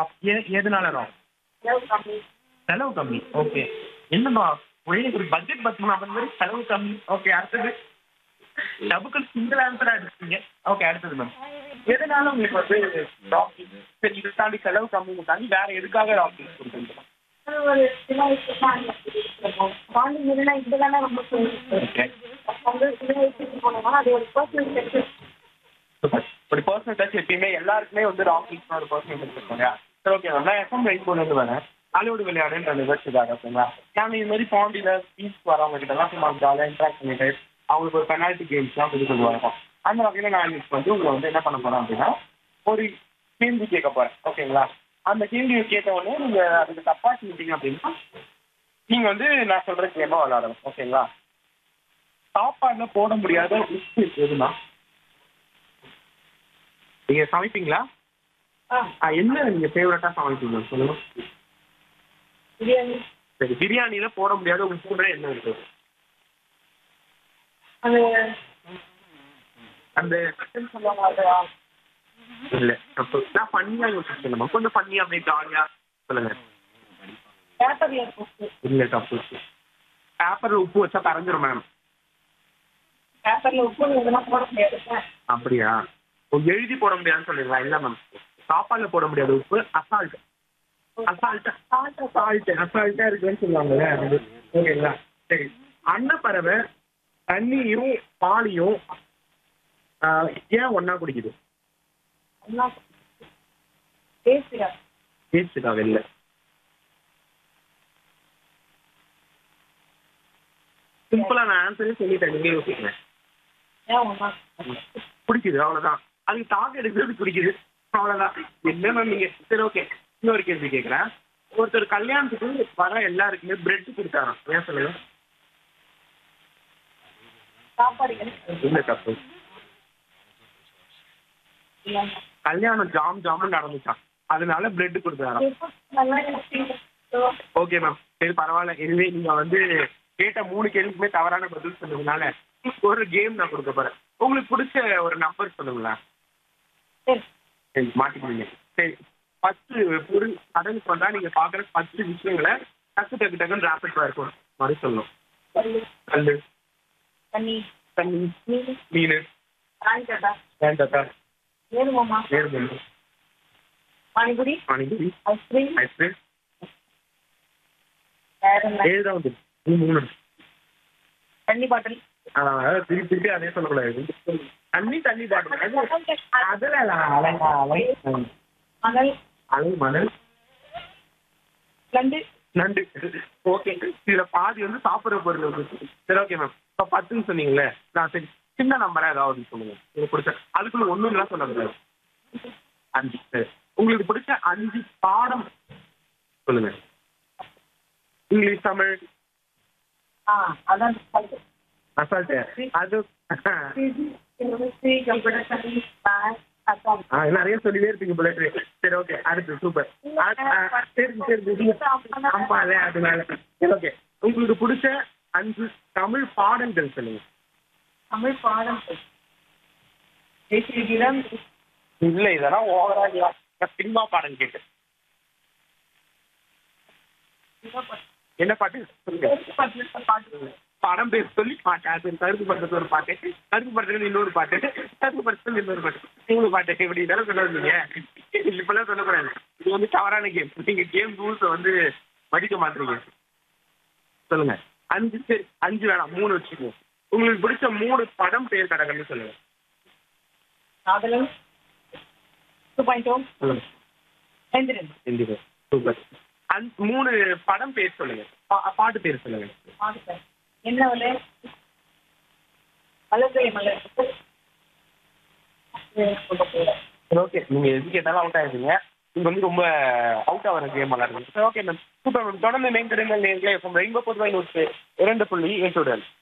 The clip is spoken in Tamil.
எ- எதனால ராங் செலவு கம்மி ஓகே என்னம்மா உங்களுக்கு ஒரு பட்ஜெட் பத்துமா அந்த மாதிரி செலவு கம்மி ஓகே அடுத்தது டபுக்கு சிங்கிள் ஆன்சரா எடுத்தீங்க ஓகே அடுத்தது மேம் எதனால உங்களுக்கு வந்து ராக்கிங் சரி இதை தாண்டி செலவு கம்மி தாண்டி வேற எதுக்காக ராக்கிங் கொடுக்குறீங்க அது ஒரு சின்ன வயசுல பாண்டிங் இருந்தா இதுதானே ரொம்ப ஓகே வந்து சின்ன வயசுக்கு போனோம்னா அது ஒரு பர்சனல் செக்ஷன் ஒரு பர்சனல் டச் எப்பயுமே எல்லாருக்குமே வந்து ராக்கிங் ஒரு பர்சனல் டச் இருக்கும் இல்லையா சரி ஓகே மேம் நான் எஃப்எம் ரெயின்போல இருந்து வரேன் ஹாலிவுட் விளையாடுன்ற நிகழ்ச்சிக்காக ஓகேங்களா நாங்கள் இது மாதிரி பாண்டியில் ஸ்பீச் வரவங்க கிட்ட எல்லாம் சும்மா ஜாலியாக இன்ட்ராக்ட் பண்ணிட்டு அவங்களுக்கு ஒரு பெனால்ட்டி கேம்ஸ்லாம் சொல்லி கொண்டு வரோம் அந்த வகையில் நான் இன்னைக்கு வந்து உங்களை வந்து என்ன பண்ண போறேன் அப்படின்னா ஒரு கேள்வி கேட்க போறேன் ஓகேங்களா அந்த கேள்வியை கேட்ட உடனே நீங்க அதுக்கு தப்பா சொல்லிட்டீங்க அப்படின்னா நீங்க வந்து நான் சொல்ற கேமா விளையாடணும் ஓகேங்களா சாப்பாடுல போட முடியாத உப்பு எதுனா நீங்க சமைப்பீங்களா ஆ, என்ன நீங்க ஃபேவரட்டா சமைப்பீங்க சொல்லுங்க பிரியாணி சரி பிரியாணில போட முடியாத உப்புனா என்ன இருக்கு அந்த அந்த மட்டன் சொல்லுவாங்க அதுவா இல்ல தப்பு நான் பண்ணியா யோசிச்சு சொல்லுமா கொஞ்சம் பண்ணியா அப்படியே ஜாலியா சொல்லுங்க பேப்பர்ல போட்டு இல்ல தப்பு பேப்பர்ல உப்பு வச்சா கரைஞ்சிரும் மேம் பேப்பர்ல உப்பு எதுனா போட முடியாது அப்படியா ஓ, எழுதி போட முடியாதுன்னு சொல்லுங்களா இல்ல மேம் சாப்பாடுல போட முடியாத உப்பு அசால்ட் அசால்ட் அசால்ட் அசால்ட்டா இருக்குன்னு சொல்லுவாங்கல்ல அது ஓகேங்களா சரி அன்னப்பறவை தண்ணியும் பாலையும் ஆஹ், ஏன் ஒண்ணா குடிக்குது பேசுகிறா வேஸ்ட்டுக்கா வெளில சிம்பிளா நான் ஆன்சரே சொல்லிட்டேன் நீங்க யோசிக்கிறேன் ஏன் ஒன்னா பிடிக்குது அவ்வளவுதான் அதுக்கு தாக எடுக்கிறது பிடிக்குது அவ்வளவுதான் என்ன மேம் நீங்க சரி ஓகே இன்னொரு கேள்வி கேட்குறேன் ஒருத்தர் கல்யாணத்துக்கு வர எல்லாருக்குமே பிரெட் கொடுத்தாராம் ஏன் சொல்லுங்க சாப்பாடு கிடைக்காது இல்ல தப்பு இல்லைங்க. கல்யாணம் ஜாம் ஜாமுன்னு நடந்துச்சான் அதனால பிரெட் கொடுத்தாராம் எப்போ நல்லா எனக்கு ஓகே மேம் சரி பரவாயில்ல எனவே நீங்க வந்து கேட்ட மூணு கேள்விக்குமே தவறான பதில் சொன்னதுனால ஒரு கேம் நான் கொடுக்க போறேன் உங்களுக்கு பிடிச்ச ஒரு நம்பர் சொல்லுங்களேன் சரி சரி மாட்டிக்கிறீங்க சரி பத்து பொருள் கடலுக்கு வந்தா நீங்க பாக்குற பத்து விஷயங்களை டக்கு டக்கு டக்குன்னு ரேபிட் ஃபயர் இருக்கும் மாதிரி சொல்லணும் கல்லு கல்லு தண்ணி தண்ணி மீன் மீன் ராணிக்கட்டா வேண்டதா வேணுமாம்மா நேர்மணி பானிபுரி பானிபூரி ஐஸ்கிரீம் ஐஸ்கிரீம் வேற என்ன ஏழுதான் வந்து இது மூணு தண்ணி பாட்டில் ஆஹ் திருப்பி திருப்பி அதே சொல்லக்கூடாது தண்ணி தண்ணி பாட்டில் அது அதெல்லாம் அலை அலை ம். மணல் அலை மணல் நண்டு நண்டு ஓகே இதுல பாதி வந்து சாப்பிடுற பொருள் வந்து சரி ஓகே மேம் இப்போ பத்துன்னு சொன்னீங்களே நான் சரி சின்ன நம்பரா ஏதாவது சொல்லுங்க உங்களுக்கு பிடிச்ச அதுக்குள்ள ஒண்ணுலாம் சொல்ல முடியாது அஞ்சு சரி உங்களுக்கு பிடிச்ச அஞ்சு பாடம் சொல்லுங்க இங்கிலீஷ் தமிழ் ஆ அதான் கல்லு அசால்ட்டு அது chemistry computer science maths account ஆ, நிறைய சொல்லிட்டே இருப்பீங்க போல இருக்கு. சரி ஓகே அடுத்து சூப்பர் சரி சரி ஆமா அதே அதனால சரி ஓகே உங்களுக்கு பிடிச்ச அஞ்சு தமிழ் பாடல்கள் சொல்லுங்க தமிழ் பாடம் தேசிய கீதம் இல்ல இதெல்லாம் ஓவரா இல்ல சினிமா பாடம் கேட்டு என்ன பாட்டு சொல்லுங்க பாட்டு படம் பேர் சொல்லி பாட்டு அது கருப்பு படத்துல ஒரு பாட்டு கருப்பு படத்துல இன்னொரு பாட்டு கருப்பு படத்துல இன்னொரு பாட்டு மூணு பாட்டு இப்படி தானே சொல்ல வந்தீங்க இப்பெல்லாம் சொல்லக்கூடாது இது வந்து தவறான கேம் நீங்க கேம் ரூல்ஸை வந்து மதிக்க மாட்டீங்க சொல்லுங்க அஞ்சு சரி அஞ்சு வேணாம் மூணு வச்சுக்கோங்க உங்களுக்கு பிடிச்ச மூணு படம் பேர் கடகன்னு சொல்லுங்க காதலன் டூ பாயிண்ட் டூ சொல்லுங்க எந்திரன் ரெண்டு பேர் சூப்பர் அஞ்சு மூணு படம் பேர் சொல்லுங்க பா- பாட்டு பேர் சொல்லுங்க பாட்டு என்ன விலை மலர்கை மலர் ஓகே நீங்க எது கேட்டாலும் அவுட் ஆயிருக்கீங்க இது வந்து ரொம்ப அவுட் ஆகிற கேம் விளாடுங்க ஓகே மேம் சூப்பர் மேம் தொடர்ந்து மேம்படுங்கள் நேர்களே ரெயின்போ பொதுவாக நூற்று இரண்டு புள்ளி எட்டுடன்